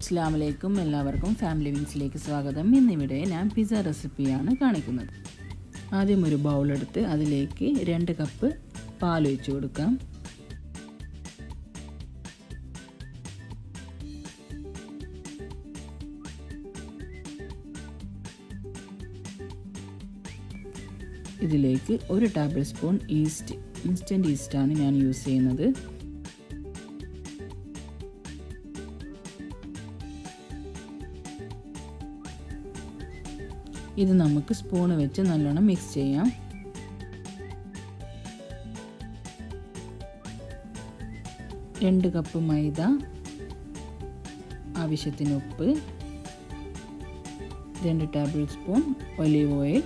അസ്സാം വലൈക്കും എല്ലാവർക്കും ഫാമിലി വിങ്സിലേക്ക് സ്വാഗതം ഇന്നിവിടെ ഞാൻ പിസ്സ റെസിപ്പിയാണ് കാണിക്കുന്നത് ആദ്യം ഒരു ബൗൾ എടുത്ത് അതിലേക്ക് രണ്ട് കപ്പ് പാൽ ഒഴിച്ചു കൊടുക്കാം ഇതിലേക്ക് ഒരു ടേബിൾ സ്പൂൺ ഈസ്റ്റ് ഇൻസ്റ്റൻറ്റ് ഈസ്റ്റാണ് ഞാൻ യൂസ് ചെയ്യുന്നത് ഇത് നമുക്ക് സ്പൂണ് വെച്ച് നല്ലോണം മിക്സ് ചെയ്യാം രണ്ട് കപ്പ് മൈദ ആവശ്യത്തിന് ഉപ്പ് രണ്ട് ടേബിൾ സ്പൂൺ ഒലീവ് ഓയിൽ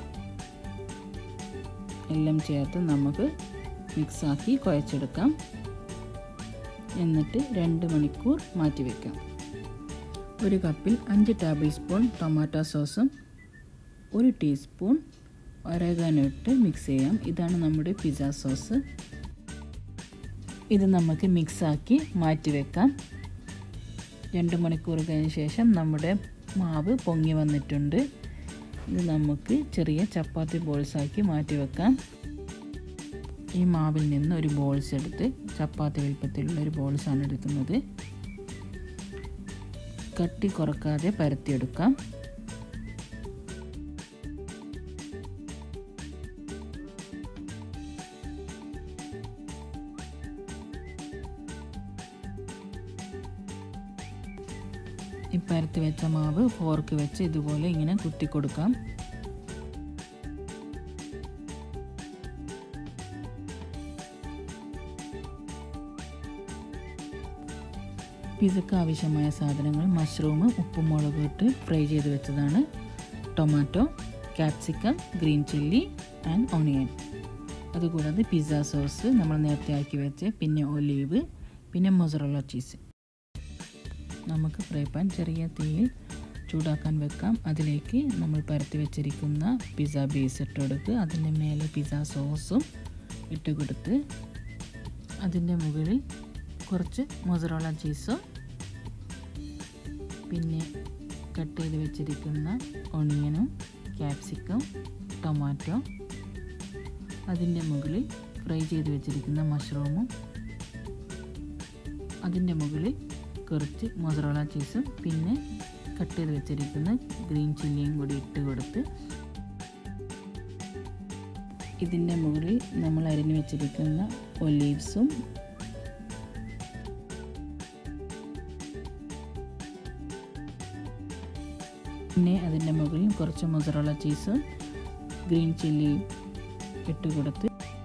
എല്ലാം ചേർത്ത് നമുക്ക് മിക്സാക്കി കുഴച്ചെടുക്കാം എന്നിട്ട് രണ്ട് മണിക്കൂർ മാറ്റി വയ്ക്കാം ഒരു കപ്പിൽ അഞ്ച് ടേബിൾ സ്പൂൺ ടൊമാറ്റോ സോസും ഒരു ടീസ്പൂൺ ഒരഗാനോ ഇട്ട് മിക്സ് ചെയ്യാം ഇതാണ് നമ്മുടെ പിസ്സ സോസ് ഇത് നമുക്ക് മിക്സാക്കി മാറ്റി വെക്കാം രണ്ട് മണിക്കൂർ കഴിഞ്ഞ ശേഷം നമ്മുടെ മാവ് പൊങ്ങി വന്നിട്ടുണ്ട് ഇത് നമുക്ക് ചെറിയ ചപ്പാത്തി ബോൾസാക്കി മാറ്റി വെക്കാം ഈ മാവിൽ നിന്ന് ഒരു ബോൾസ് എടുത്ത് ചപ്പാത്തി വലുപ്പത്തിലുള്ള ഒരു ബോൾസാണ് എടുക്കുന്നത് കട്ടി കുറക്കാതെ പരത്തിയെടുക്കാം ഈ പരത്തി വെച്ച മാവ് ഫോർക്ക് വെച്ച് ഇതുപോലെ ഇങ്ങനെ കുത്തി കൊടുക്കാം പിസക്ക് ആവശ്യമായ സാധനങ്ങൾ മഷ്റൂം ഉപ്പും മുളക് ഇട്ട് ഫ്രൈ ചെയ്ത് വെച്ചതാണ് tomato capsicum green chilli and onion അതുകൂടാതെ പിസ്സ സോസ് നമ്മൾ നേരത്തെ ആക്കി വെച്ച് പിന്നെ ഒലീവ് പിന്നെ മൊസറോള ചീസ് നമുക്ക് ഫ്രൈ പാൻ ചെറിയ തീയിൽ ചൂടാക്കാൻ വെക്കാം അതിലേക്ക് നമ്മൾ പരത്തി വെച്ചിരിക്കുന്ന പിസ്സ ബേസ് ഇട്ട് കൊടുത്ത് അതിൻ്റെ മേലെ പിസ്സ സോസും ഇട്ട് കൊടുത്ത് അതിൻ്റെ മുകളിൽ കുറച്ച് മൊസറോള ചീസും പിന്നെ കട്ട് ചെയ്ത് വെച്ചിരിക്കുന്ന ഒണിയനും ക്യാപ്സിക്കം ടൊമാറ്റോ അതിൻ്റെ മുകളിൽ ഫ്രൈ ചെയ്ത് വെച്ചിരിക്കുന്ന മഷ്റൂമും അതിൻ്റെ മുകളിൽ കുറച്ച് മൊസറോള ചീസും പിന്നെ കട്ട് ചെയ്ത് വെച്ചിരിക്കുന്ന ഗ്രീൻ ചില്ലിയും കൂടി ഇട്ട് കൊടുത്ത് ഇതിൻ്റെ മുകളിൽ നമ്മൾ അരിഞ്ഞു വെച്ചിരിക്കുന്ന ഒലീവ്സും പിന്നെ അതിൻ്റെ മുകളിൽ കുറച്ച് മൊസറോള ചീസും ഗ്രീൻ ചില്ലി ഇട്ട് കൊടുത്ത്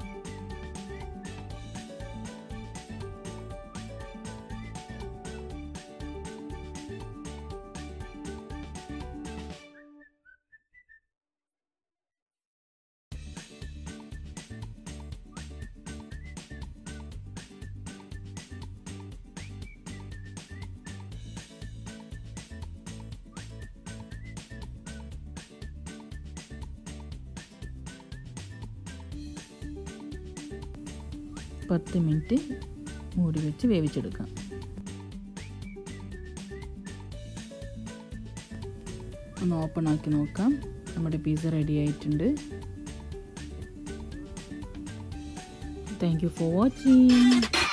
പത്ത് മിനിറ്റ് മൂടി വെച്ച് വേവിച്ചെടുക്കാം ഒന്ന് ഓപ്പൺ ആക്കി നോക്കാം നമ്മുടെ പിസ്സ റെഡി ആയിട്ടുണ്ട് താങ്ക് യു ഫോർ വാച്ചിങ്